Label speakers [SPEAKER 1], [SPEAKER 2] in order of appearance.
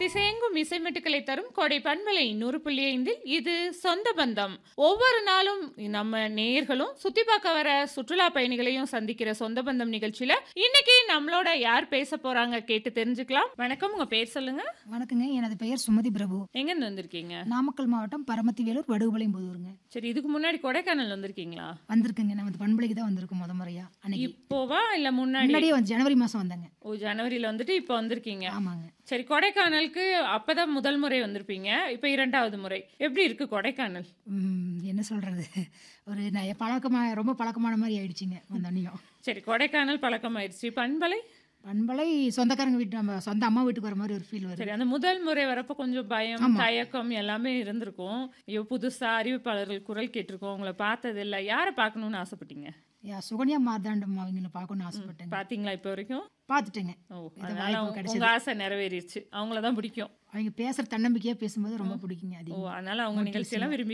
[SPEAKER 1] திசையெங்கும் இசைமெட்டுக்களை தரும் கொடை பண்பலை நூறு புள்ளி ஐந்தில் இது சொந்த பந்தம் ஒவ்வொரு நாளும் நம்ம நேயர்களும் சுத்தி பார்க்க வர சுற்றுலா பயணிகளையும் சந்திக்கிற சொந்த பந்தம் நிகழ்ச்சியில இன்னைக்கு நம்மளோட யார் பேச போறாங்க கேட்டு தெரிஞ்சுக்கலாம் வணக்கம் உங்க பேர் சொல்லுங்க
[SPEAKER 2] வணக்கங்க எனது பெயர் சுமதி பிரபு
[SPEAKER 1] எங்க இருந்து வந்திருக்கீங்க
[SPEAKER 2] நாமக்கல் மாவட்டம் பரமத்தி வேலூர் வடுகுபாளையம் புதூருங்க
[SPEAKER 1] சரி இதுக்கு முன்னாடி கொடைக்கானல் வந்திருக்கீங்களா
[SPEAKER 2] வந்திருக்குங்க நம்ம பண்பலைக்கு தான் வந்திருக்கோம் முத முறையா அன்னைக்கு
[SPEAKER 1] இப்போவா இல்ல முன்னாடி
[SPEAKER 2] முன்னாடியே வந்து ஜனவரி மாசம் வந்தாங்க
[SPEAKER 1] ஓ ஜனவரியில வந்துட்டு இப்போ வந்திருக்கீங்க
[SPEAKER 2] ஆமாங்க
[SPEAKER 1] சரி கொடைக்கானலுக்கு அப்பதான் முதல் முறை வந்திருப்பீங்க இப்போ இரண்டாவது முறை எப்படி இருக்கு கொடைக்கானல்
[SPEAKER 2] ம், என்ன சொல்றது ஒரு ந- பழக்கமா ரொம்ப பழக்கமான மாதிரி ஆயிடுச்சுங்க வந்தோடனையும்
[SPEAKER 1] சரி கொடைக்கானல் பழக்கமாயிருச்சு பண்பலை
[SPEAKER 2] பண்பலை சொந்தக்காரங்க வீட்டு நம்ம சொந்த அம்மா வீட்டுக்கு வர மாதிரி ஒரு ஃபீல் வருது
[SPEAKER 1] சரி அந்த முதல் முறை வரப்போ கொஞ்சம் பயம்
[SPEAKER 2] ஆமா.
[SPEAKER 1] தயக்கம் எல்லாமே இருந்திருக்கும் ஐயோ புதுசா அறிவிப்பாளர்கள் குரல் கேட்டிருக்கோம் உங்களை பார்த்தது இல்ல யாரை பார்க்கணும்னு ஆசைப்பட்டீங்க
[SPEAKER 2] யா, சுகன்யா மார்தாண்டம் அவங்கள பார்க்கணும்னு ஆசைப்பட்டேங்க
[SPEAKER 1] பாத்தீங்களா இப்போ வரைக்கும்
[SPEAKER 2] பார்த்துட்டேங்க
[SPEAKER 1] ஓ
[SPEAKER 2] இது
[SPEAKER 1] அதனால
[SPEAKER 2] வாய்ப்பு
[SPEAKER 1] உங்க-
[SPEAKER 2] கிடைச்சது.
[SPEAKER 1] உங்க ஆசை நிறைவேறிடுச்சு அவங்கள தான் பிடிக்கும்
[SPEAKER 2] அவங்க பேசுற தன்னம்பிக்கையா பேசும்போது ரொம்ப பிடிக்குங்க
[SPEAKER 1] ஓ
[SPEAKER 2] அதிகம்
[SPEAKER 1] அதனால அவங்க நிகழ்ச்சியெல்லாம் விரும்பி